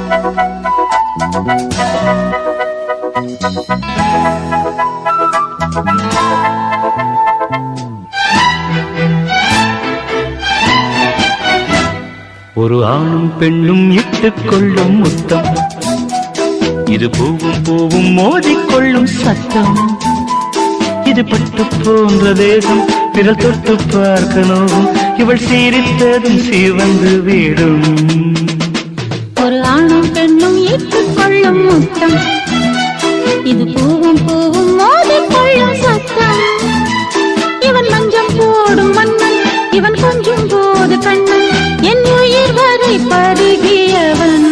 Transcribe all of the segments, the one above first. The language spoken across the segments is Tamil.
ஒரு ஆணும் பெண்ணும் இட்டுக் கொள்ளும் முத்தம் இது பூவும் பூவும் மோதிக்கொள்ளும் சத்தம் இது பட்டு போன்ற தேகம் விரல் தொட்டு பார்க்கணும் இவள் சீரித்ததும் சீவந்து வீடும் ஒரு ஆணும் பெண்ணும் ஏற்றுக்கொள்ளும் முத்தம் இது பூவும் பூவும் மோதிக்கொள்ளும் சத்தம் இவன் மஞ்சம் போடும் மன்னன் இவன் கொஞ்சம் போது கண்ணன் என் உயிர் வரை பருகியவன்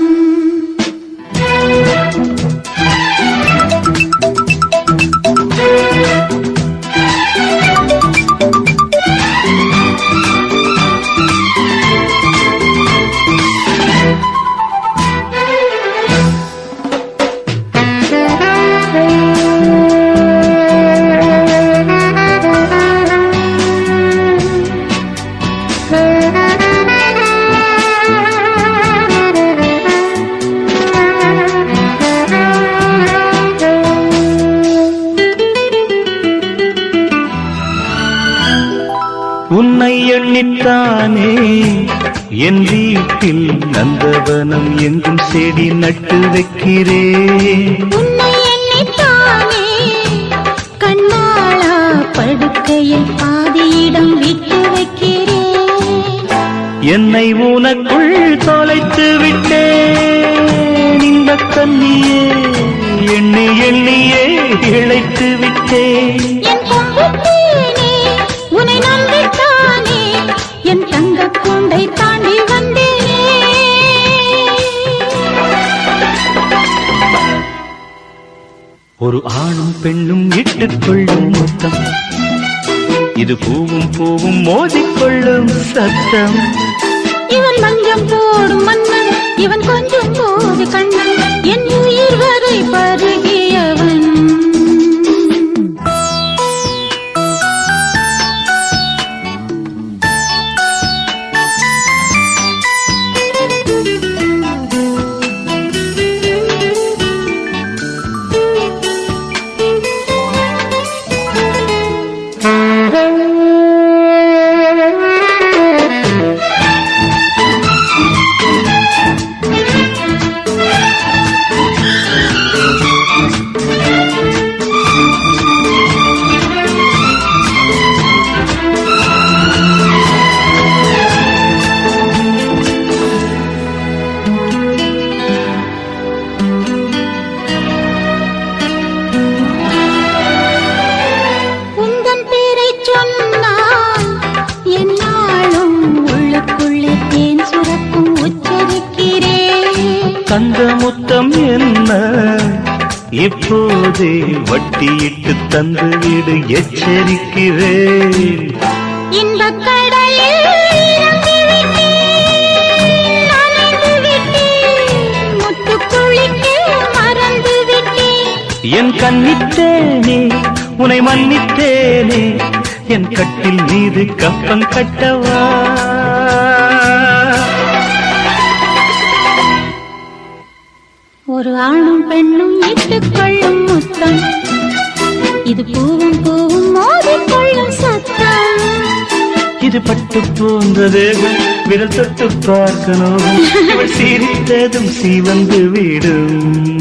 உன்னை எண்ணித்தானே என் வீட்டில் நந்தவனம் எங்கும் செடி நட்டு வைக்கிறேன் உன்னை எண்ணித்தானே கண்ணாளா படுக்கையில் பாதியிடம் விட்டு வைக்கிறேன் என்னை உனக்குள் தொலைத்து விட்டேன் இந்த கண்ணியே எண்ணி எண்ணியே இழைத்து விட்டேன் என் கொம்புத்தேனே உன்னை நம்பித்தானே என் தங்க கூண்டை தாண்டி வந்தேனே ஒரு ஆணும் பெண்ணும் இட்டுக்கொள்ளும் முத்தம் இது பூவும் பூவும் மோதிக்கொள்ளும் சத்தம் இவன் மஞ்சம் போடும் மன்னன் இவன் கொஞ்சம் போது கண்ணன் என் உயிர் வரை பருகியவன் உந்தன் பேரை சொன்னால் என்னாலும் உள்ளுக்குள்ளே தேன் சுரக்கும் உச்சரிக்கிறேன் தந்த முத்தம் என்ன இப்போதே வட்டியிட்டு தந்து விடு எச்சரிக்கிறேன் இன்பக் கடலில் இறங்கி விட்டேன், நனைந்து விட்டேன், முத்துக் குளிக்க மறந்து விட்டேன். என் கண்ணித்தேனே உனை மன்னித்தேனே என் கட்டில் மீது கப்பம் கட்டவா ஒரு ஆணும் பெண்ணும் இட்டுக்கொள்ளும் முத்தம் இது பூவும் பூவும் மோதிக்கொள்ளும் சத்தம் இது பட்டு போன்ற தேகம் விரல் தொட்டு பார்க்கணும் இவள் சிரித்ததும் சீவந்து விடும்